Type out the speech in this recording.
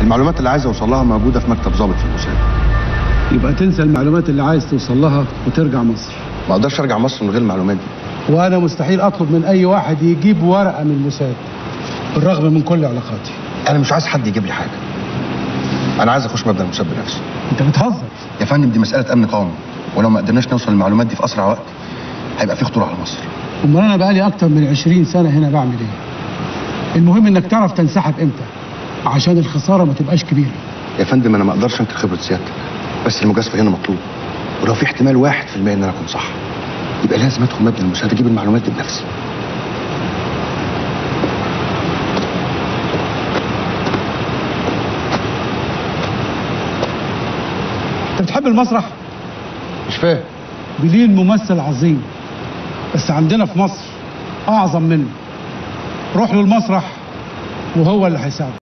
المعلومات اللي عايز اوصل لها موجوده في مكتب ضابط في الموساد يبقى تنسى المعلومات اللي عايز توصل لها وترجع مصر ما اقدرش ارجع مصر من غير المعلومات دي وانا مستحيل اطلب من اي واحد يجيب ورقه من الموساد بالرغم من كل علاقاتي انا مش عايز حد يجيب لي حاجه انا عايز اخش مبنى الموساد بنفسي انت بتهزر يا فندم دي مساله امن قومي ولو ما قدرناش نوصل للمعلومات دي في اسرع وقت هيبقى في خطوره على مصر امال انا بقالي اكتر من 20 سنه هنا بعمل ايه المهم انك تعرف تنسحب امتى عشان الخساره ما تبقاش كبيره يا فندم انا ما اقدرش انكر خبره سيادتك بس المجازفه هنا مطلوب ولو في احتمال واحد في المية ان انا اكون صح يبقى لازم ادخل مبنى الموساد اجيب المعلومات دي بنفسي انت بتحب المسرح مش فاهم بلين ممثل عظيم بس عندنا في مصر اعظم منه روح له المسرح وهو اللي هيساعدك